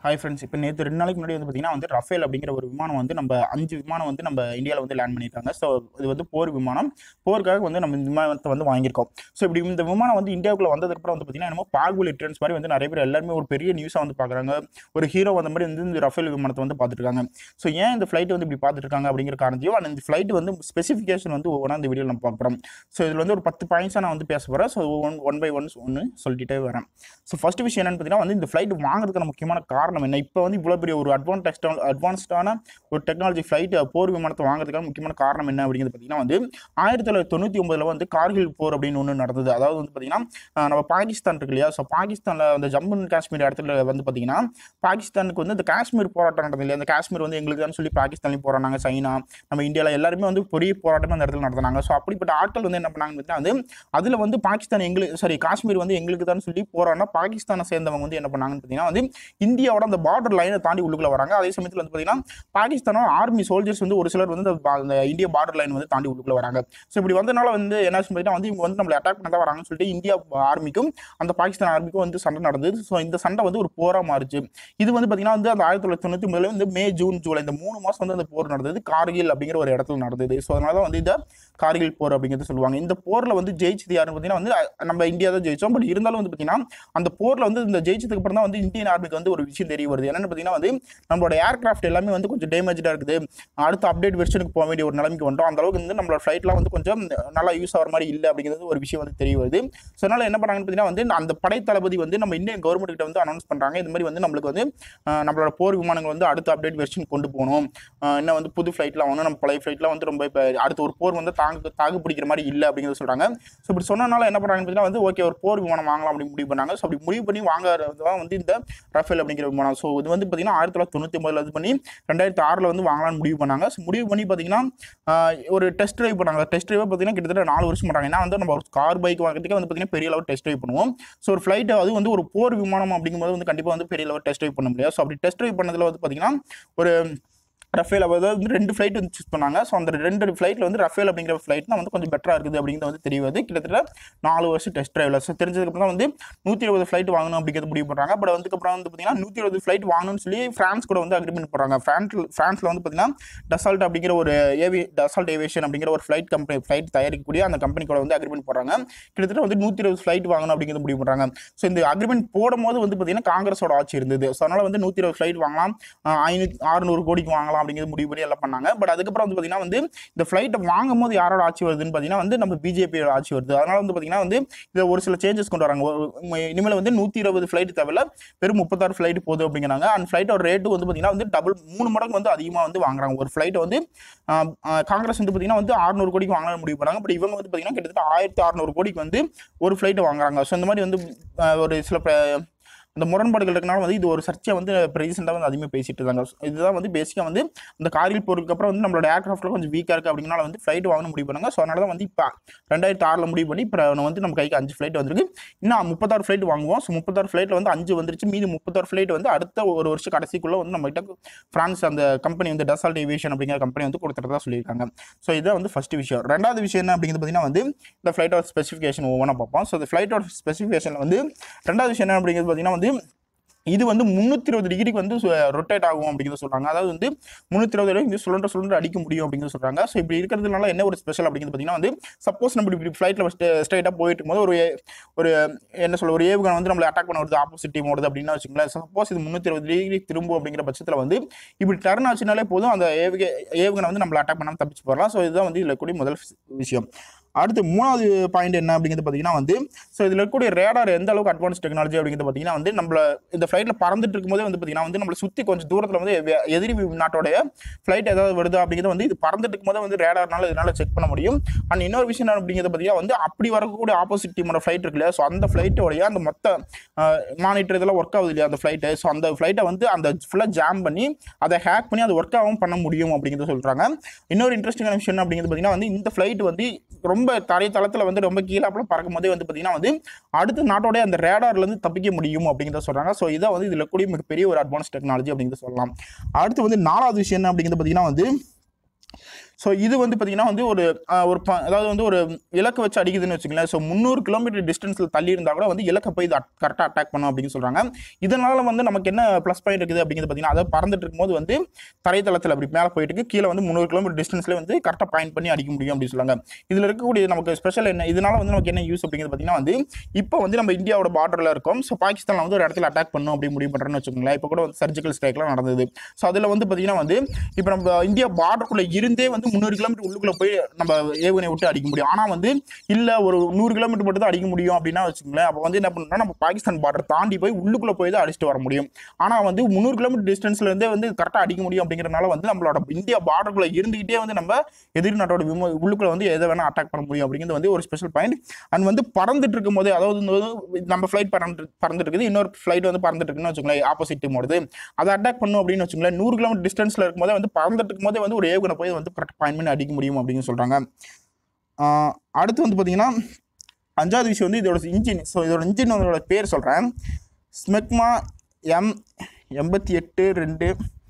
hi friends இப்போ நேற்று ரெண்டு நாளைக்கு முன்னாடி வந்து பார்த்தீங்கன்னா வந்து ரஃபேல் அப்படிங்கிற ஒரு விமானம் வந்து நம்ம அஞ்சு விமானம் வந்து நம்ம இந்தியாவில் வந்து லேண்ட் பண்ணியிருக்காங்க ஸோ இது வந்து போர் விமானம் போருக்காக வந்து நம்ம இந்த விமானத்தை வந்து வாங்கியிருக்கோம் ஸோ இப்படி இந்த விமானம் வந்து இந்தியாவுக்குள்ள வந்ததுக்கப்புறம் வந்து பார்த்தீங்கன்னா என்னமோ பாகுபலி ரிட்டர்ன்ஸ் மாதிரி வந்து நிறைய பேர் எல்லாருமே ஒரு பெரிய நியூஸாக வந்து பார்க்குறாங்க ஒரு ஹீரோ வந்த மாதிரி வந்து இந்த ரஃபேல் விமானத்தை வந்து பார்த்துட்டு இருக்காங்க ஸோ ஏன் இந்த ஃப்ளைட் வந்து இப்படி பார்த்துட்டு இருக்காங்க அப்படிங்கிற காரணத்தையும் அந்த இந்த ஃப்ளைட் வந்து ஸ்பெசிஃபிகேஷன் வந்து ஒவ்வொன்றா இந்த வீடியோவில் நம்ம பார்க்க போகிறோம் ஸோ இதில் வந்து ஒரு பத்து பாயிண்ட்ஸாக நான் வந்து பேச போகிறேன் so one one by one ஒன்று சொல்லிட்டே வரேன் ஸோ ஃபர்ஸ்ட் விஷயம் என்னன்னு பார்த்தீங்கன்னா வந்து இந்த ஃப்ளைட் வாங்குறதுக்கான முக்கியமான காரணம் என்ன இப்போ வந்து இவ்வளோ பெரிய ஒரு அட்வான்ஸ் டெக்ஸ்டால் அட்வான்ஸ்டான ஒரு டெக்னாலஜி ஃப்ளைட் போர் விமானத்தை வாங்குறதுக்கான முக்கியமான காரணம் என்ன அப்படிங்கிறது பார்த்தீங்கன்னா வந்து ஆயிரத்தி தொள்ளாயிரத்தி தொண்ணூற்றி ஒன்பதில் வந்து கார்கில் போர் அப்படின்னு ஒன்று நடந்தது அதாவது வந்து பார்த்தீங்கன்னா அஹ், நம்ம பாகிஸ்தான் இருக்கு இல்லையா ஸோ பாகிஸ்தானில் அந்த ஜம்மு அண்ட் காஷ்மீர் இடத்துல வந்து பார்த்தீங்கன்னா பாகிஸ்தானுக்கு வந்து இந்த காஷ்மீர் போராட்டம் நடந்தது இல்லையா அந்த காஷ்மீர் வந்து எங்களுக்கு தான் சொல்லி பாகிஸ்தான்லையும் போராடினாங்க சைனா நம்ம இந்தியாவில் எல்லாருமே வந்து பெரிய போராட்டம் அந்த இடத்துல நடத்தினாங்க ஸோ அப்படிப்பட்ட ஆட்கள் வந்து என்ன பண்ணாங்கன்னு பார்த்தீங்கன்னா வந்து அதில் வந்து பாகிஸ்தான் எங்களுக்கு சாரி காஷ்மீர் வந்து எங்களுக்கு தான் சொல்லி போராடினா பாகிஸ்தானை சேர்ந்தவங்க வந்து என்ன பண்ணாங்கன்னு பார்த்தீங்கன்னா வந்து இந்தியாவோட அந்த பார்டர் லைனை தாண்டி உள்ளுக்குள்ள வராங்க அதே சமயத்தில் வந்து பார்த்தீங்கன்னா பாகிஸ்தானோட ஆர்மி சோல்ஜர்ஸ் வந்து ஒரு சிலர் வந்து இந்த பா- இந்த இந்திய பார்டர் லைன் வந்து தாண்டி உள்ளுக்குள்ள வராங்க ஸோ இப்படி வந்தனால வந்து என்ன ஆச்சுன்னு பார்த்தீங்கன்னா வந்து இவங்க வந்து நம்மளை அட்டாக் பண்ண தான் வராங்கன்னு சொல்லிட்டு இந்தியா ஆர்மிக்கும் அந்த பாகிஸ்தான் ஆர்மிக்கும் வந்து சண்டை நடந்தது ஸோ இந்த சண்டை வந்து ஒரு போரா மாறுச்சு இது வந்து பார்த்தீங்கன்னா வந்து அந்த ஆயிரத்தி தொள்ளாயிரத்தி தொண்ணூற்றி முதல்ல வந்து மே ஜூன் ஜூலை இந்த மூணு மாதம் வந்து அந்த போர் நடந்தது கார்கில் அப்படிங்கிற ஒரு இடத்துல நடந்தது ஸோ அதனால தான் வந்து இந்த கார்கில் போர் அப்படிங்கிறது சொல்லுவாங்க இந்த போரில் வந்து ஜெயிச்சது யாருன்னு பார்த்தீங்கன்னா வந்து அஹ், நம்ம இந்தியா தான் ஜெயிச்சோம் பட் இருந்தாலும் வந்து பார்த்தீங்கன்னா அந்த போரில் வந்து இந்த ஜெயிச்சதுக்கு அப்புறம் தான் வந்து இந்தியன் ஆர்மிக்கு வந்து ஒரு விஷயம் தெரிய வருது என்னன்னு பார்த்தீங்கன்னா வந்து நம்மளோட ஏர்கிராஃப்ட் எல்லாமே வந்து கொஞ்சம் டேமேஜாக இருக்குது அடுத்த அப்டேட் வெர்ஷனுக்கு போக வேண்டிய ஒரு நிலைமைக்கு வந்துட்டோம் அந்த அளவுக்கு வந்து நம்மளோட ஃப்ளைட்லாம் வந்து கொஞ்சம் நல்லா யூஸ் ஆகிற மாதிரி இல்லை அப்படிங்கிறது ஒரு விஷயம் வந்து தெரிய வருது ஸோ அதனால் என்ன பண்ணாங்கன்னு பார்த்தீங்கன்னா வந்து அந்த படை தளபதி வந்து நம்ம இந்தியன் கவர்மெண்ட் கிட்ட வந்து அனௌன்ஸ் பண்ணுறாங்க இந்த மாதிரி வந்து நம்மளுக்கு வந்து அஹ், நம்மளோட போர் விமானங்கள் வந்து அடுத்த அப்டேட் வெர்ஷன் கொண்டு போகணும் அஹ், இன்னும் வந்து புது ஃப்ளைட்லாம் வாங்கணும் நம்ம பழைய ஃப்ளைட்லாம் வந்து ரொம்ப இப்போ அடுத்த ஒரு போர் வந்து தாங்க தாக்கு பிடிக்கிற மாதிரி இல்லை அப்படிங்கிறத சொல்கிறாங்க ஸோ இப்படி சொன்னனால என்ன பண்ணுறாங்கன்னு பார்த்தீங்கன்னா வந்து ஓகே ஒரு போர் விமானம் வாங்கலாம் அப்படின்னு முடிவு பண்ணாங்க ஸோ அப்படி முடிவு பண்ணி வாங்குறது தான் வந்து இந்த ரஃபேல் அப்படிங்கிற விமானம் ஸோ இது வந்து பார்த்தீங்கன்னா ஆயிரத்தி தொள்ளாயிரத்தி தொண்ணூற்றி ஒன்பதில் இது பண்ணி ரெண்டாயிரத்தி ஆறில் வந்து வாங்கலாம்னு முடிவு பண்ணாங்க ஸோ முடிவு பண்ணி பார்த்தீங்கன்னா ஆஹ், ஒரு டெஸ்ட் ட்ரைவ் பண்ணாங்க டெஸ்ட் ட்ரைவ் பார்த்தீங்கன்னா கிட்டத்தட்ட நாலு வருஷம் பண்ணுறாங்க ஏன்னா வந்து நம்ம ஒரு கார் பைக் வாங்குறதுக்கே வந்து பார்த்தீங்கன்னா பெரிய லெவல் டெஸ்ட் ட்ரைவ் பண்ணுவோம் ஸோ ஒரு ஃப்ளைட் அது வந்து ஒரு போர் விமானம் அப்படிங்கும்போது வந்து கண்டிப்பாக வந்து பெரிய லெவல் டெஸ்ட் ட்ரைவ் பண்ண முடியாது ஸோ அப்படி டெஸ்ட் ட்ரைவ் பண்ணதில் வந்து பார்த்தீங்கன்னா ஒரு ரஃபேல் அதாவது வந்து ரெண்டு ஃப்ளைட் வந்து சூஸ் பண்ணாங்க ஸோ அந்த ரெண்டு ஃப்ளைட்டில் வந்து ரஃபேல் அப்படிங்கிற ஃப்ளைட் தான் வந்து கொஞ்சம் பெட்டராக இருக்குது அப்படிங்கிறது வந்து தெரிய வருது கிட்டத்தட்ட நாலு வருஷம் டெஸ்ட் ட்ரைவில் ஸோ தெரிஞ்சதுக்கப்புறம் தான் வந்து நூற்றி இருபது ஃப்ளைட் வாங்கணும் அப்படிங்கிறது முடிவு பண்ணுறாங்க பட் அதுக்கப்புறம் வந்து பார்த்தீங்கன்னா நூற்றி இருபது ஃப்ளைட் வாங்கணும்னு சொல்லி ஃப்ரான்ஸ் கூட வந்து அக்ரிமெண்ட் போடுறாங்க ஃப்ரான்ஸில் ஃப்ரான்ஸில் வந்து பார்த்தீங்கன்னா டசால்ட் அப்படிங்கிற ஒரு ஏவி டசால்ட் ஏவியேஷன் அப்படிங்கிற ஒரு ஃப்ளைட் கம்பெனி ஃப்ளைட் தயாரிக்கக்கூடிய அந்த கம்பெனி கூட வந்து அக்ரிமெண்ட் போடுறாங்க கிட்டத்தட்ட வந்து நூற்றி இருபது ஃப்ளைட் வாங்கணும் அப்படிங்கிறது முடிவு பண்ணுறாங்க ஸோ இந்த அக்ரிமெண்ட் போடும்போது வந்து பார்த்தீங்கன்னா காங்கிரஸோட ஆட்சி இருந்தது ஸோ அதனால் வந்து நூற்றி இருபது ஃப்ளைட் வாங்கலாம் ஐநூற்றி ஆறுநூறு கோடிக்கு வாங்கலாம் அப்படிங்கிறது முடிவு பண்ணி எல்லாம் பண்ணாங்க பட் அதுக்கப்புறம் வந்து பார்த்தீங்கன்னா வந்து இந்த ஃப்ளைட்டை வாங்கும் போது யாரோட ஆட்சி வருதுன்னு பார்த்தீங்கன்னா வந்து நம்ம பிஜேபியோட ஆட்சி வருது அதனால வந்து பார்த்தீங்கன்னா வந்து இதில் ஒரு சில சேஞ்சஸ் கொண்டு வராங்க ஒரு- உம், இனிமேல் வந்து நூற்றி இருபது ஃப்ளைட் தேவையில்ல வெறும் முப்பத்தாறு ஃப்ளைட் போகுது அப்படிங்கிறாங்க அந்த ஃப்ளைட்டோட ரேட்டு வந்து பார்த்தீங்கன்னா வந்து டபுள் மூணு மடங்கு வந்து அதிகமாக வந்து வாங்குறாங்க ஒரு ஃப்ளைட்டை வந்து ஆஹ், ஆஹ், காங்கிரஸ் வந்து பார்த்தீங்கன்னா வந்து அறுநூறு கோடிக்கு வாங்கலாம்னு முடிவு பண்ணாங்க பட் இவங்க வந்து பார்த்தீங்கன்னா கிட்டத்தட்ட ஆயிரத்தி அறுநூறு கோடிக்கு வந்து ஒரு ஃப்ளைட்டை வாங்குறாங்க ஸோ இந்த மாதிரி வந்து ஆஹ், ஒரு சில ப- இந்த முரண்பாடுகள் இருக்கனால வந்து இது ஒரு சர்ச்சை வந்து இப்போ ரீசெண்டாக வந்து அதிகமாக பேசிட்டு இருக்காங்க So, இதுதான் வந்து பேசிக்காக வந்து இந்த காரில் போறதுக்கு அப்புறம் வந்து நம்மளோட ஏர்கிராஃப்ட்ல கொஞ்சம் வீக்காக இருக்குது அப்படிங்கனால வந்து ஃப்ளைட் வாங்கணும் முடிவு பண்ணாங்க ஸோ அதனால தான் வந்து இப்போ ரெண்டாயிரத்தி ஆறில் முடிவு பண்ணி இப்போ வந்து நம்ம கைக்கு அஞ்சு ஃப்ளைட் வந்திருக்கு இன்னும் முப்பத்தாறு ஃப்ளைட் வாங்குவோம் ஸோ முப்பத்தாறு ஃப்ளைட்டில் வந்து அஞ்சு வந்துருச்சு மீதி முப்பத்தாறு ஃப்ளைட் வந்து அடுத்த ஒரு வருஷம் கடைசிக்குள்ளே வந்து நம்ம கிட்ட ஃப்ரான்ஸ் அந்த கம்பெனி வந்து டசால்ட் ஏவியேஷன் அப்படிங்கிற கம்பெனி வந்து கொடுத்துறதா சொல்லியிருக்காங்க ஸோ இதுதான் வந்து ஃபர்ஸ்ட் விஷயம் ரெண்டாவது விஷயம் என்ன அப்படிங்கிறது பார்த்தீங்கன்னா வந்து இந்த ஃப்ளைட்டோட ஸ்பெசிஃபிகேஷன் ஒவ்வொன்றா பார்ப்போம் ஸோ இந்த ஃப்ளைட்டோட ஸ்பெசிஃபிகேஷனில் வந்து ரெண்டாவது விஷயம் என்ன அப்படிங்கிறது பார்த்தீங்கன்னா வந்து இது வந்து முந்நூற்றி இருபது டிகிரிக்கு வந்து ரொட்டேட் ஆகும் அப்படிங்கிறத சொல்கிறாங்க அதாவது வந்து முந்நூற்றி இருபது டிகிரி வந்து சுழன்ற சுழன்று அடிக்க முடியும் அப்படிங்கிறத சொல்கிறாங்க ஸோ இப்படி இருக்கிறதுனால என்ன ஒரு ஸ்பெஷல் அப்படிங்கிறது பார்த்தீங்கன்னா வந்து சப்போஸ் நம்ம இப்படி ஃப்ளைட்டில் ஸ்ட்ரைட்டாக போயிட்டு இருக்கும்போது ஒரு ஏ- ஒரு என்ன சொல்ல ஒரு ஏவுகணை வந்து நம்மளை அட்டாக் பண்ண வருது ஆப்போசிட் டீம் வருது அப்படின்னா வச்சுங்களேன் சப்போஸ் இது முந்நூற்றி இருபது டிகிரி திரும்பும் அப்படிங்கிற பட்சத்தில் வந்து இப்படி டர்ன் ஆச்சுனாலே போதும் அந்த ஏவுக ஏவுகணை வந்து நம்மளை அட்டாக் பண்ணாமல் தப்பிச்சு போகலாம் ஸோ இதுதான் வந்து இதில் இருக்கக்கூடிய முதல் விஷயம் அடுத்து மூணாவது பாயிண்ட் என்ன அப்படிங்கிறது பார்த்தீங்கன்னா வந்து ஸோ இதில் இருக்கக்கூடிய ரேடார் எந்த அளவுக்கு அட்வான்ஸ் டெக்னாலஜி அப்படிங்கிறது பார்த்தீங்கன்னா வந்து நம்மள இந்த ஃப்ளைட்டில் பறந்துட்டு இருக்கும்போதே வந்து பார்த்தீங்கன்னா வந்து நம்மளை சுற்றி கொஞ்சம் தூரத்தில் வந்து எ- எதிரி நாட்டோடைய ஃப்ளைட் ஏதாவது வருது அப்படிங்கிறது வந்து இது பறந்துட்டு இருக்கும்போது வந்து ரேடார்னால இதனால செக் பண்ண முடியும் அண்ட் இன்னொரு விஷயம் என்ன அப்படிங்கிறது பார்த்தீங்கன்னா வந்து அப்படி வரக்கூடிய ஆப்போசிட் டீமோட ஃப்ளைட் இருக்கு இல்லையா ஸோ அந்த ஃப்ளைட்டோடைய அந்த மொத்த மானிட்டர் இதெல்லாம் ஒர்க் ஆகுது இல்லையா அந்த ஃப்ளைட்டு ஸோ அந்த ஃப்ளைட்டை வந்து அந்த ஃபுல்லாக ஜாம் பண்ணி அதை ஹேக் பண்ணி அது ஒர்க் ஆகவும் பண்ண முடியும் அப்படிங்கிறத சொல்கிறாங்க இன்னொரு இன்ட்ரெஸ்டிங்கான விஷயம் என்ன அப்படிங்கிறது பார்த்தீங்கன்னா வந்து இந்த ஃப்ளைட் வந்து ரொம்ப தரை தளத்தில் வந்து ரொம்ப கீழாப்புல பறக்கும் போதே வந்து பார்த்தீங்கன்னா வந்து அடுத்த நாட்டோடைய அந்த ரேடார்லேருந்து தப்பிக்க முடியும் அப்படிங்கிறத சொல்கிறாங்க ஸோ இதை வந்து இதில் கூடிய மிகப்பெரிய ஒரு அட்வான்ஸ் டெக்னாலஜி அப்படிங்கிறத சொல்லலாம் அடுத்து வந்து நாலாவது விஷயம் என்ன அப்படிங்கிறது பார்த்தீங்கன்னா வந்து ஸோ இது வந்து பார்த்தீங்கன்னா வந்து ஒரு ஆஹ், ஒரு ப- அதாவது வந்து ஒரு இலக்கு வச்சு அடிக்குதுன்னு வச்சுங்களேன் ஸோ முந்நூறு கிலோமீட்டர் டிஸ்டன்ஸில் தள்ளி இருந்தால் கூட வந்து இலக்கை போய் இது கரெக்டாக அட்டாக் பண்ணும் அப்படின்னு சொல்கிறாங்க இதனால வந்து நமக்கு என்ன ப்ளஸ் பாயிண்ட் இருக்குது அப்படிங்கிறது பார்த்தீங்கன்னா அதை பறந்துட்டு இருக்கும்போது வந்து தரைத்தளத்தில் அப்படி மேலே போயிட்டு இருக்கு கீழே வந்து முந்நூறு கிலோமீட்டர் டிஸ்டன்ஸ்லேயே வந்து கரெக்டாக பாயிண்ட் பண்ணி அடிக்க முடியும் அப்படின்னு சொல்லுவாங்க இதில் இருக்கக்கூடிய நமக்கு ஸ்பெஷல் என்ன இதனால வந்து நமக்கு என்ன யூஸ் அப்படிங்கிறது பார்த்தீங்கன்னா வந்து இப்போ வந்து நம்ம இந்தியாவோட பார்டரில் இருக்கோம் ஸோ பாகிஸ்தானில் வந்து ஒரு இடத்துல அட்டாக் பண்ணும் அப்படி முடிவு பண்ணுறேன்னு வச்சுக்கோங்களேன் இப்போ கூட வந்து சர்ஜிக்கல் ஸ்ட்ரைக்லாம் நடந்தது ஸோ அதில் வந்து பார்த்தீங்கன்னா வந்து இப்போ நம்ம இந்தியா பார்டருக்குள்ளே இருந்தே வந்து முந்நூறு கிலோமீட்டர் உள்ளுக்குள்ளே போய் நம்ம ஏவுகணை விட்டு அடிக்க முடியும் ஆனால் வந்து இல்லை ஒரு நூறு கிலோமீட்டர் மட்டும் தான் அடிக்க முடியும் அப்படின்னா வச்சுக்கோங்களேன் அப்போ வந்து என்ன பண்ணணும்னா நம்ம பாகிஸ்தான் பார்டர் தாண்டி போய் உள்ளுக்குள்ளே போய் தான் அடிச்சுட்டு வர முடியும் ஆனால் வந்து முந்நூறு கிலோமீட்டர் டிஸ்டன்ஸ்ல இருந்தே வந்து கரெக்டாக அடிக்க முடியும் அப்படிங்கிறனால வந்து நம்மளோட இந்தியா பார்டருக்குள்ளே இருந்துகிட்டே வந்து நம்ம எதிரி நாட்டோட விமோ உள்ளுக்குள்ள வந்து எதை வேணால் அட்டாக் பண்ண முடியும் அப்படிங்கிறது வந்து ஒரு ஸ்பெஷல் பாயிண்ட் அண்ட் வந்து பறந்துட்டு இருக்கும்போது அதாவது வந்து நம்ம ஃப்ளைட் பறந்து பறந்துட்டு இருக்குது இன்னொரு ஃப்ளைட் வந்து பறந்துட்டு இருக்குன்னு வச்சுக்கோங்களேன் ஆப்போசிட் டீமோடது அதை அட்டாக் பண்ணும் அப்படின்னு வச்சுக்கோங்களேன் நூறு கிலோமீட்டர் டிஸ்டன்ஸில் இருக்கும்போதே வந்து பறந்துட்டு இருக்கும்போதே வந்து ஒரு ஏவுகணை போய் வந்து கரெக்ட் பாயிண்ட் பண்ணி அடிக்க முடியும் அப்படின்னு சொல்கிறாங்க அடுத்து வந்து பார்த்தீங்கன்னா அஞ்சாவது விஷயம் வந்து இதோட இன்ஜின் ஸோ இதோட இன்ஜின் அதோட பேர் சொல்கிறேன் ஸ்மெக்மா எம் எண்பத்தி எட்டு ரெண்டு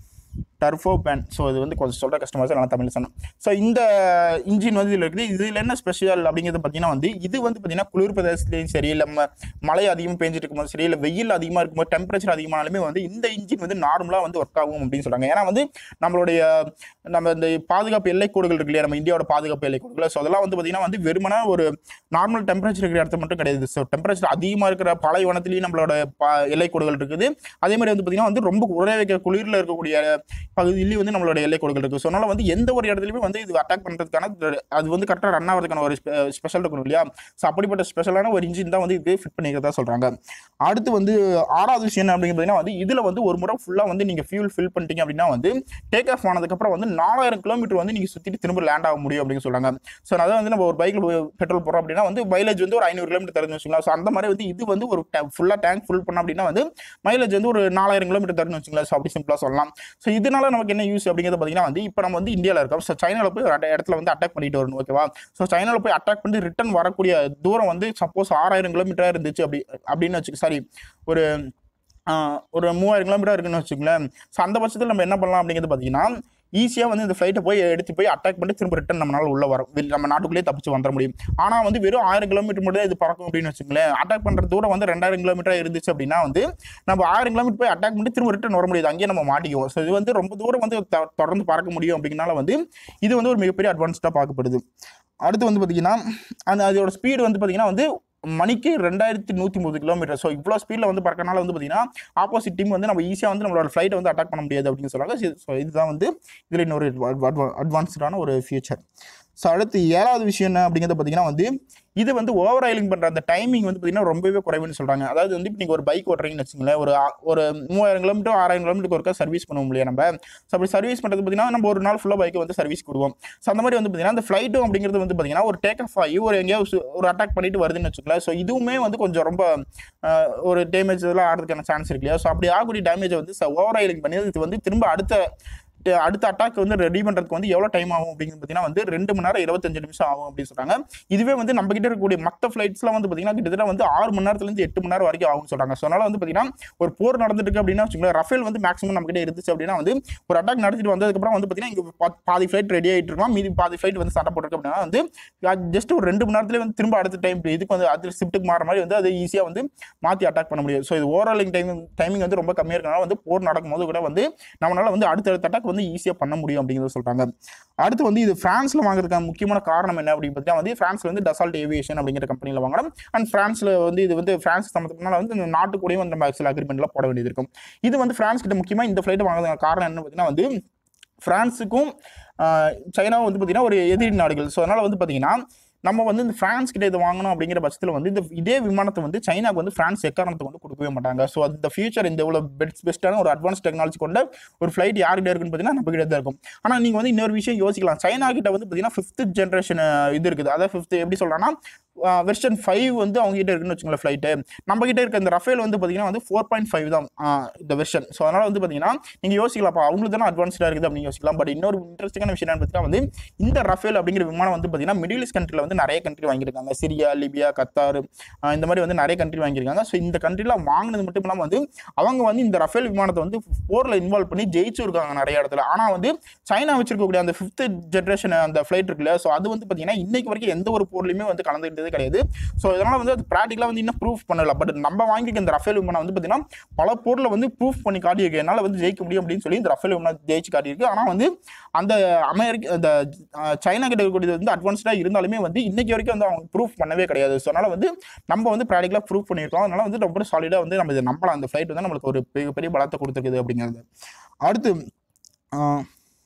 டர்ஃபோ பேன் ஸோ இது வந்து கொஞ்சம் சொல்கிற கஷ்டமாக இருக்கு, நான் தமிழ் சொன்னேன் ஸோ இந்த இன்ஜின் வந்து இதில் இருக்குது இதில் என்ன ஸ்பெஷல் அப்படிங்கிறது பார்த்தீங்கன்னா வந்து இது வந்து பார்த்தீங்கன்னா குளிர் பிரதேசத்துலையும் சரி இல்லை ம- மழை அதிகமாக பேஞ்சிட்டு இருக்கும்போது சரி இல்லை வெயில் அதிகமாக இருக்கும்போது டெம்பரேச்சர் அதிகமானாலுமே வந்து இந்த இன்ஜின் வந்து நார்மலாக வந்து ஒர்க் ஆகும் அப்படின்னு சொல்கிறாங்க ஏன்னா வந்து நம்மளுடைய நம்ம இந்த பாதுகாப்பு எல்லைக்கோடுகள் இருக்கு இல்லையா நம்ம இந்தியாவோட பாதுகாப்பு எல்லைக்கோடுகள் ஸோ அதெல்லாம் வந்து பார்த்தீங்கன்னா வந்து வெறுமனா ஒரு நார்மல் டெம்பரேச்சர் இருக்கிற இடத்துல மட்டும் கிடையாது ஸோ டெம்பரேச்சர் அதிகமாக இருக்கிற பாலைவனத்துலேயும் நம்மளோட பா எல்லைக்கோடுகள் இருக்குது அதே மாதிரி வந்து பார்த்தீங்கன்னா வந்து ரொம்ப உரை வைக்கிற குளிரில் இருக்கக்கூடிய பகுதியிலேயும் வந்து நம்மளோட எல்லைக்கோடுகள் இருக்குது ஸோ அதனால் வந்து எந்த ஒரு இடத்துலையுமே வந்து இது அட்டாக் பண்ணுறதுக்கான அது வந்து கரெக்டாக ரன் ஆகிறதுக்கான ஒரு ஸ்பெஷல் இருக்கணும் இல்லையா ஸோ அப்படிப்பட்ட ஸ்பெஷலான ஒரு இன்ஜின் தான் வந்து இது ஃபிட் பண்ணிக்கிறதா சொல்கிறாங்க அடுத்து வந்து ஆறாவது விஷயம் என்ன அப்படிங்கிறது பார்த்தீங்கன்னா வந்து இதில் வந்து ஒரு முறை ஃபுல்லாக வந்து நீங்கள் ஃபியூல் ஃபில் பண்ணிட்டீங்க அப்படின்னா வந்து டேக் ஆஃப் ஆனதுக்கப்புறம் வந்து நாலாயிரம் கிலோமீட்டர் வந்து நீங்கள் சுற்றிட்டு திரும்ப லேண்ட் ஆக முடியும் அப்படின்னு சொல்கிறாங்க ஸோ அதாவது வந்து நம்ம ஒரு பைக்கில் பெட்ரோல் போடுறோம் அப்படின்னா வந்து மைலேஜ் வந்து ஒரு ஐநூறு கிலோமீட்டர் தருதுன்னு வச்சுக்கலாம் ஸோ அந்த மாதிரி வந்து இது வந்து ஒரு ஃபுல்லாக டேங்க் ஃபுல் பண்ணோம் அப்படின்னா வந்து மைலேஜ் வந்து ஒரு நாலாயிரம் கிலோமீட்டர் தருன்னு வச்சுங்களேன் ஸோ அப்படி சிம்பிளாக சொல்லலாம் ஸோ இதனால நமக்கு என்ன யூஸ் அப்படிங்கிறது பார்த்தீங்கன்னா வந்து இப்போ நம்ம வந்து இந்தியாவில் இருக்கோம் ஸோ சைனாவில் போய் ஒரு அட- இடத்துல வந்து அட்டாக் பண்ணிட்டு வரணும் ஓகேவா ஸோ சைனாவில் போய் அட்டாக் பண்ணி ரிட்டர்ன் வரக்கூடிய தூரம் வந்து சப்போஸ் ஆறாயிரம் கிலோமீட்டராக இருந்துச்சு அப்படி அப்படின்னு வச்சுக்க சாரி ஒரு ஆஹ், ஒரு மூவாயிரம் கிலோமீட்டர் இருக்குன்னு வச்சுக்கோங்களேன் ஸோ அந்த பட்சத்தில் நம்ம என்ன பண்ணலாம் அப்படிங்கிறது பார்த்தீங்கன்னா ஈஸியாக வந்து இந்த ஃப்ளைட்டை போய் எடுத்து போய் அட்டாக் பண்ணி திரும்ப ரிட்டன் நம்மளால உள்ள வர வெளி- நம்ம நாட்டுக்குள்ளேயே தப்பிச்சு வந்துட முடியும் ஆனால் வந்து வெறும் ஆயிரம் கிலோமீட்டர் மட்டும் தான் இது பறக்கும் அப்படின்னு வச்சுங்களேன் அட்டாக் பண்ணுற தூரம் வந்து ரெண்டாயிரம் கிலோமீட்டர் இருந்துச்சு அப்படின்னா வந்து நம்ம ஆயிரம் கிலோமீட்டர் போய் அட்டாக் பண்ணி திரும்ப ரிட்டன் வர முடியாது அங்கேயே நம்ம மாட்டிக்குவோம் ஸோ இது வந்து ரொம்ப தூரம் வந்து த- தொடர்ந்து பறக்க முடியும் அப்படிங்கனால வந்து இது வந்து ஒரு மிகப்பெரிய அட்வான்ஸ்டாக பார்க்கப்படுது அடுத்து வந்து பார்த்தீங்கன்னா அந்த அதோட ஸ்பீடு வந்து பார்த்தீங்கன்னா வந்து மணிக்கு ரெண்டாயிரத்தி நூற்றி முப்பது கிலோமீட்டர் ஸோ இவ்வளோ ஸ்பீடில் வந்து பறக்கனால வந்து பார்த்தீங்கன்னா ஆப்போசிட் டீம் வந்து நம்ம ஈஸியாக வந்து நம்மளோட ஃப்ளைட்டை வந்து அட்டாக் பண்ண முடியாது அப்படின்னு சொல்கிறாங்க ஸோ இதுதான் வந்து இதில் இன்னொரு அட்வான்ஸ்டான ஒரு ஃபியூச்சர் ஸோ அடுத்து ஏழாவது விஷயம் என்ன அப்படிங்கிறத பார்த்தீங்கன்னா வந்து இது வந்து ஓவர் ஆயிலிங் பண்ணுற அந்த டைமிங் வந்து பார்த்தீங்கன்னா ரொம்பவே குறைவுன்னு சொல்கிறாங்க அதாவது வந்து இப்போ நீங்கள் ஒரு பைக் ஓட்டுறீங்கன்னு வச்சுங்களேன் ஒரு ஆ- ஒரு மூவாயிரம் கிலோமீட்டர் ஆறாயிரம் கிலோமீட்டருக்கு ஒருக்கா சர்வீஸ் பண்ண முடியும் நம்ம ஸோ அப்படி சர்வீஸ் பண்ணுறது பார்த்தீங்கன்னா நம்ம ஒரு நாள் ஃபுல்லாக பைக்கை வந்து சர்வீஸ் கொடுவோம் ஸோ அந்த மாதிரி வந்து பார்த்தீங்கன்னா அந்த ஃப்ளைட்டும் அப்படிங்கிறது வந்து பார்த்தீங்கன்னா ஒரு டேக் ஆஃப் ஆகி ஒரு எங்கேயாவது சு- ஒரு அட்டாக் பண்ணிட்டு வருதுன்னு வச்சுக்கோங்களேன் ஸோ இதுவுமே வந்து கொஞ்சம் ரொம்ப ஆஹ், ஒரு டேமேஜ் இதெல்லாம் ஆகிறதுக்கான சான்ஸ் இருக்கு இல்லையா ஸோ அப்படி ஆகக்கூடிய டேமேஜை வந்து ஓவர் ஆயிலிங் பண்ணி இது வந்து திரும்ப அடுத்த ட- அடுத்த அட்டாக் வந்து ரெடி பண்ணுறதுக்கு வந்து எவ்வளோ டைம் ஆகும் அப்படிங்கிறது பார்த்தீங்கன்னா வந்து ரெண்டு மணி நேரம் இருபத்தஞ்சு நிமிஷம் ஆகும் அப்படின்னு சொல்கிறாங்க இதுவே வந்து நம்ம கிட்ட இருக்கக்கூடிய மற்ற ஃப்ளைட்ஸ்லாம் வந்து பார்த்தீங்கன்னா கிட்டத்தட்ட வந்து ஆறு மணி நேரத்துலேருந்து எட்டு மணி நேரம் வரைக்கும் ஆகும்னு சொல்கிறாங்க ஸோ அதனால வந்து பார்த்தீங்கன்னா ஒரு போர் நடந்துட்டு இருக்கு அப்படின்னா வச்சுக்கோங்களேன் ரஃபேல் வந்து மேக்ஸிமம் நம்ம கிட்ட இருந்துச்சு அப்படின்னா வந்து ஒரு அட்டாக் நடத்திட்டு வந்ததுக்கப்புறம் வந்து பார்த்தீங்கன்னா இங்கே பா- பாதி ஃப்ளைட் ரெடி ஆகிட்டு இருக்கலாம் மீதி பாதி ஃப்ளைட் வந்து சண்டை போட்டிருக்கு அப்படின்னா வந்து ஜஸ்ட் ஒரு ரெண்டு மணி நேரத்துல வந்து திரும்ப அடுத்த டைம் இதுக்கு வந்து அது ஷிஃப்ட்டுக்கு மாற மாதிரி வந்து அது ஈஸியாக வந்து மாற்றி அட்டாக் பண்ண முடியும் ஸோ இது ஓவராலிங் டைமிங் டைமிங் வந்து ரொம்ப கம்மியாக இருக்கனால வந்து போர் நடக்கும்போது கூட வந்து நம்மளால வந்து அடுத்தடுத்த அட்டாக் வந்து ஈஸியாக பண்ண முடியும் அப்படிங்கிறத சொல்கிறாங்க அடுத்து வந்து இது ஃப்ரான்ஸில் வாங்குறதுக்கான முக்கியமான காரணம் என்ன அப்படின்னு பார்த்தீங்கன்னா வந்து ஃப்ரான்ஸில் வந்து டசால்ட் ஏவியேஷன் அப்படிங்கிற கம்பெனியில் வாங்குறோம் அண்ட் ஃப்ரான்ஸில் வந்து இது வந்து ஃப்ரான்ஸ் சம்மந்தப்பட்டனால வந்து இந்த நாட்டு கூடயும் வந்து நம்ம சில அக்ரிமெண்ட்லாம் போட வேண்டியது இருக்கும் இது வந்து ஃப்ரான்ஸ் கிட்ட முக்கியமாக இந்த ஃப்ளைட் வாங்குறதுக்கான காரணம் என்ன பார்த்தீங்கன்னா வந்து ஃப்ரான்ஸுக்கும் ஆஹ், சைனாவும் வந்து பார்த்தீங்கன்னா ஒரு எதிரி நாடுகள் ஸோ அதனால் வந்து பார்த்தீங்கன்னா நம்ம வந்து இந்த ஃப்ரான்ஸ் கிட்ட இதை வாங்கணும் அப்படிங்கிற பட்சத்தில் வந்து இந்த இதே விமானத்தை வந்து சைனாக்கு வந்து ஃப்ரான்ஸ் எக்காரணத்தை வந்து கொடுக்கவே மாட்டாங்க ஸோ அந்த ஃபியூச்சர் இந்த இவ்வளோ பெஸ்ட் பெஸ்ட்டான ஒரு அட்வான்ஸ் டெக்னாலஜி கொண்ட ஒரு ஃப்ளைட் யார்கிட்ட இருக்குன்னு பார்த்தீங்கன்னா நம்ம கிட்ட தான் இருக்கும் ஆனால் நீங்கள் வந்து இன்னொரு விஷயம் யோசிக்கலாம் சைனா கிட்ட வந்து பார்த்தீங்கன்னா ஃபிஃப்த் ஜென்ரேஷன் இது இருக்குது அதாவது ஃபிஃப்த் எப்படி சொல்கிறேன்னா வெர்ஷன் ஃபைவ் வந்து அவங்க கிட்ட இருக்குன்னு வச்சுக்கோங்களேன் ஃப்ளைட்டு நம்ம கிட்ட இருக்க இந்த ரஃபேல் வந்து பார்த்தீங்கன்னா வந்து ஃபோர் பாயிண்ட் ஃபைவ் தான் ஆஹ் இந்த வெர்ஷன் ஸோ அதனால் வந்து பார்த்தீங்கன்னா நீங்கள் யோசிக்கலாம் அப்போ அவங்களுக்கு தானே அட்வான்ஸ்டாக இருக்குது அப்படின்னு யோசிக்கலாம் பட் இன்னொரு இன்ட்ரெஸ்டிங்கான விஷயம் என்னன்னு பார்த்தீங்கன்னா வந்து இந்த ரஃபேல் அப்படிங்கிற விமானம் வந்து பார்த்தீங்கன்னா மிடில் ஈஸ்ட் கண்ட்ரியில் வந்து நிறைய கண்ட்ரி வாங்கியிருக்காங்க சிரியா லிபியா கத்தார் ஆஹ் இந்த மாதிரி வந்து நிறைய கண்ட்ரி வாங்கியிருக்காங்க ஸோ இந்த கண்ட்ரிலாம் வாங்கினது மட்டும் இல்லாமல் வந்து அவங்க வந்து இந்த ரஃபேல் விமானத்தை வந்து போரில் இன்வால்வ் பண்ணி ஜெயிச்சிருக்காங்க நிறைய இடத்துல ஆனால் வந்து சைனா வச்சிருக்கக்கூடிய அந்த ஃபிஃப்த் ஜென்ரேஷன் அந்த ஃப்ளைட் இருக்குல்ல ஸோ அது வந்து பார்த்தீங்கன்னா இன்னைக்கு வரைக்கும் எந்த ஒரு போர்லையுமே வந்து கலந்துக்கிட்டதே கிடையாது ஸோ இதனால் வந்து அது ப்ராக்டிக்கலாக வந்து இன்னும் ப்ரூஃப் பண்ணல பட் நம்ம வாங்கியிருக்க இந்த ரஃபேல் விமானம் வந்து பார்த்தீங்கன்னா பல போரில் வந்து ப்ரூஃப் பண்ணி காட்டியிருக்கு என்னால் வந்து ஜெயிக்க முடியும் அப்படின்னு சொல்லி இந்த ரஃபேல் விமானம் ஜெயிச்சு காட்டியிருக்கு ஆனால் வந்து அந்த அமெரிக்க அந்த அஹ், சைனா கிட்ட இருக்கக்கூடியது வந்து அட்வான்ஸ்டாக இருந்தாலுமே வந்து இன்னைக்கு வரைக்கும் வந்து அவங்க ப்ரூஃப் பண்ணவே கிடையாது ஸோ அதனால் வந்து நம்ம வந்து ப்ராக்டிக்கலாக ப்ரூஃப் பண்ணியிருக்கோம் அதனால வந்து ரொம்ப சாலிடாக வந்து நம்ம இதை நம்பலாம் அந்த ஃப்ளைட் வந்து நம்மளுக்கு ஒரு பெரிய பெரிய பலத்தை கொடுத்துருக்குது அப்படிங்கிறது அடுத்து ஆஹ்,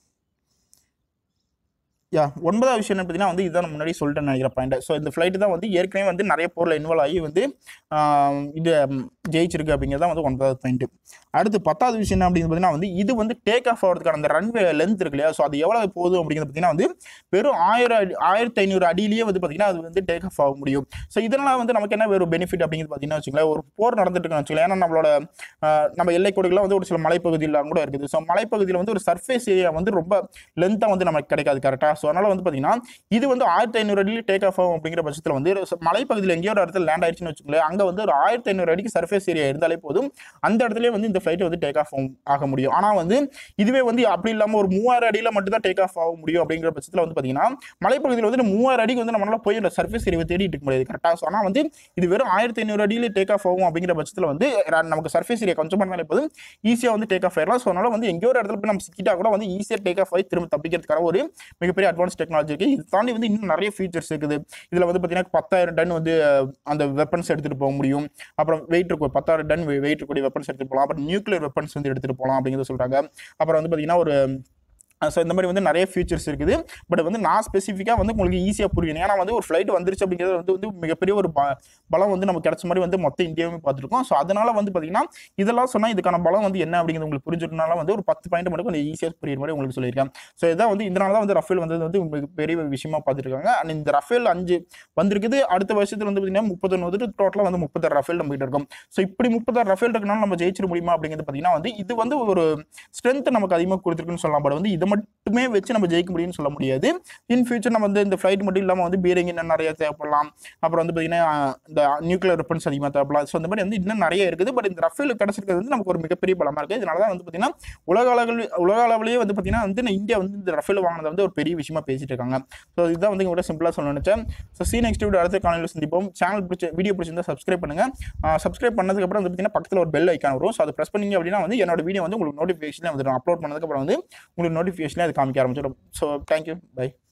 யா ஒன்பதாவது விஷயம் என்ன பார்த்தீங்கன்னா வந்து இதுதான் நான் முன்னாடி சொல்லிட்டேன் நினைக்கிற பாயிண்ட் ஸோ இந்த ஃப்ளைட்டு தான் வந்து ஏற்கனவே வந்து நிறைய போரில் இன்வால்வ் ஆகி வந்து ஆஹ், இது ம், ஜெயிச்சிருக்கு அப்படிங்கிறது தான் வந்து ஒன்பதாவது பாயிண்ட் அடுத்து பத்தாவது விஷயம் என்ன அப்படின்னு பார்த்தீங்கன்னா வந்து இது வந்து டேக் ஆஃப் ஆகிறதுக்கான அந்த ரன்வே லென்த் இருக்கு இல்லையா ஸோ அது எவ்வளோ போதும் அப்படிங்கிறது பார்த்தீங்கன்னா வந்து வெறும் ஆயிரம் அடி ஆயிரத்தி ஐநூறு அடியிலேயே வந்து பார்த்தீங்கன்னா அது வந்து டேக் ஆஃப் ஆக முடியும் ஸோ இதனால் வந்து நமக்கு என்ன ஒரு பெனிஃபிட் அப்படிங்கிறது பார்த்தீங்கன்னா வச்சுங்களேன் ஒரு போர் நடந்துட்டு இருக்குன்னு வச்சுக்கலாம் ஏன்னா நம்மளோட ஆஹ், நம்ம எல்லை கோடுகள்லாம் வந்து ஒரு சில மலைப்பகுதியெல்லாம் கூட இருக்குது ஸோ மலைப்பகுதியில் வந்து ஒரு சர்ஃபேஸ் ஏரியா வந்து ரொம்ப லென்த்தாக வந்து நமக்கு கிடைக்காது கரெக்டாக ஸோ அதனால் வந்து பார்த்தீங்கன்னா இது வந்து ஆயிரத்தி ஐநூறு அடியில் டேக் ஆஃப் ஆகும் அப்படிங்கிற பட்சத்தில் வந்து ஒரு ச- மலைப்பகுதியில் எங்கேயோ ஒரு இடத்துல லேண்ட் ஆயிடுச்சுன்னு வச்சுக்கோங்களேன் அங்கே வந்து ஒரு ஆயிரத்தி ஐநூறு அடிக்கு சர்ஃபேஸ் ஏரியா இருந்தாலே போதும் அந்த இடத்துல வந்து இந்த ஃப்ளைட் வந்து டேக் ஆஃப் ஆக முடியும் ஆனால் வந்து இதுவே வந்து அப்படி இல்லாமல் ஒரு மூவாயிரம் அடியில் மட்டும் தான் டேக் ஆஃப் ஆக முடியும் அப்படிங்கிற பட்சத்தில் வந்து பார்த்தீங்கன்னா மலைப்பகுதியில் வந்து இந்த மூவாயிரம் அடிக்கு வந்து நம்மளால போய் அந்த சர்ஃபேஸ் ஏரியா தேடிட்டு இருக்க முடியாது கரெக்டாக ஸோ ஆனால் வந்து இது வெறும் ஆயிரத்தி ஐநூறு அடியில் டேக் ஆஃப் ஆகும் அப்படிங்கிற பட்சத்தில் வந்து ர- நமக்கு சர்ஃபேஸ் ஏரியா கொஞ்சம் பண்ணாலே போதும் ஈஸியாக வந்து டேக் ஆஃப் ஆயிடலாம் ஸோ அதனால வந்து எங்கேயோ ஒரு இடத்துல போய் நம்ம சிக்கிட்டா கூட வந்து ஈஸியாக டேக் ஆஃப் ஆகி திரும்ப தப்பிக்கிறதுக்கான ஒரு மிகப்பெரிய அட்வான்ஸ் டெக்னாலஜி இருக்குது இது தாண்டி வந்து இன்னும் நிறைய ஃபீச்சர்ஸ் இருக்குது இதில் வந்து பார்த்தீங்கன்னா பத்தாயிரம் டன் வந்து அஹ், அந்த வெப்பன்ஸ் எடுத்துகிட்டு போக முடியும் அப்புறம் வெயிட் இருக்கும் பத்தாயிரம் டன் வெயிட் இருக்கக்கூடிய வெப்பன்ஸ் எடுத்துகிட்டு போகலாம் அப்புறம் நியூக்ளியர் வெப்பன்ஸ் வந்து எடுத்துகிட்டு போகலாம் அப்படிங்கிறத சொல்கிறாங்க அப்புறம் வந்து பார்த்தீங்கன்னா ஒரு ஸோ இந்த மாதிரி வந்து நிறைய ஃபீச்சர்ஸ் இருக்குது பட் வந்து நான் ஸ்பெசிஃபிக்காக வந்து உங்களுக்கு ஈஸியாக புரியும் ஏன்னா வந்து ஒரு ஃப்ளைட் வந்துருச்சு அப்படிங்கிறது வந்து வந்து மிகப்பெரிய ஒரு ப பலம் வந்து நமக்கு கிடைச்ச மாதிரி வந்து மொத்த இந்தியாவுமே பார்த்துருக்கோம் ஸோ அதனால வந்து பார்த்தீங்கன்னா இதெல்லாம் சொன்னால் இதுக்கான பலம் வந்து என்ன அப்படிங்கிறது உங்களுக்கு புரிஞ்சுட்டனால வந்து ஒரு பத்து பாயிண்ட் மட்டும் கொஞ்சம் ஈஸியாக புரியுற மாதிரி உங்களுக்கு சொல்லியிருக்கேன் ஸோ இதான் வந்து இதனால தான் வந்து ரஃபேல் வந்தது வந்து உங்களுக்கு பெரிய ஒரு விஷயமா பார்த்துருக்காங்க அண்ட் இந்த ரஃபேல் அஞ்சு வந்திருக்குது அடுத்த வருஷத்துல வந்து பார்த்தீங்கன்னா முப்பத்தொன்று வந்துட்டு டோட்டலாக வந்து முப்பத்தாறு ரஃபேல் நம்ம கிட்ட இருக்கும் ஸோ இப்படி முப்பத்தாறு ரஃபேல் இருக்கனால நம்ம ஜெயிச்சிட முடியுமா அப்படிங்கிறது பார்த்தீங்கன்னா வந்து இது வந்து ஒரு ஸ்ட்ரென்த் நமக்கு அதிகமாக கொடுத்துருக்குன்னு சொல்லலாம் பட் வந்து இதை மட்டுமே வச்சு நம்ம ஜெயிக்க முடியும்னு சொல்ல முடியாது இன் ஃபியூச்சர் நம்ம வந்து இந்த ஃப்ளைட் மட்டும் இல்லாமல் வந்து பீரிங் இன்னும் நிறைய தேவைப்படலாம் அப்புறம் வந்து பார்த்தீங்கன்னா இந்த நியூக்ளியர் வெப்பன்ஸ் அதிகமாக தேவைப்படலாம் ஸோ அந்த மாதிரி வந்து இன்னும் நிறைய இருக்குது பட் இந்த ரஃபேல் கிடச்சிருக்கிறது வந்து நமக்கு ஒரு மிகப்பெரிய பலமாக இருக்குது இதனால தான் வந்து பார்த்தீங்கன்னா உலக அளவில் உலக அளவிலேயே வந்து பார்த்தீங்கன்னா வந்து நான் இந்தியா வந்து இந்த ரஃபேல் வாங்கினது வந்து ஒரு பெரிய விஷயமா பேசிட்டு இருக்காங்க ஸோ இதுதான் வந்து இங்கே சிம்பிளாக சொல்ல நினைச்சேன் ஸோ சி நெக்ஸ்ட் வீடியோ அடுத்த காலையில் சந்திப்போம் சேனல் பிடிச்ச வீடியோ பிடிச்சிருந்தா சப்ஸ்கிரைப் பண்ணுங்க சப்ஸ்கிரைப் பண்ணதுக்கப்புறம் வந்து பார்த்தீங்கன்னா பக்கத்தில் ஒரு பெல் ஐக்கான் வரும் ஸோ அதை ப்ரெஸ் பண்ணீங்க அப்படின்னா வந்து என்னோட வீடியோ வந்து உங்களுக்கு நோட்டிஃபிகேஷனே வந்துடும் அப்லோட் பண்ணதுக்கப்புறம் வந்து உங்களுக்கு நோட்டிஃபிகேஷனே அது காமிக்க ஆரம்பிச்சிடும் ஸோ தேங்க்யூ பை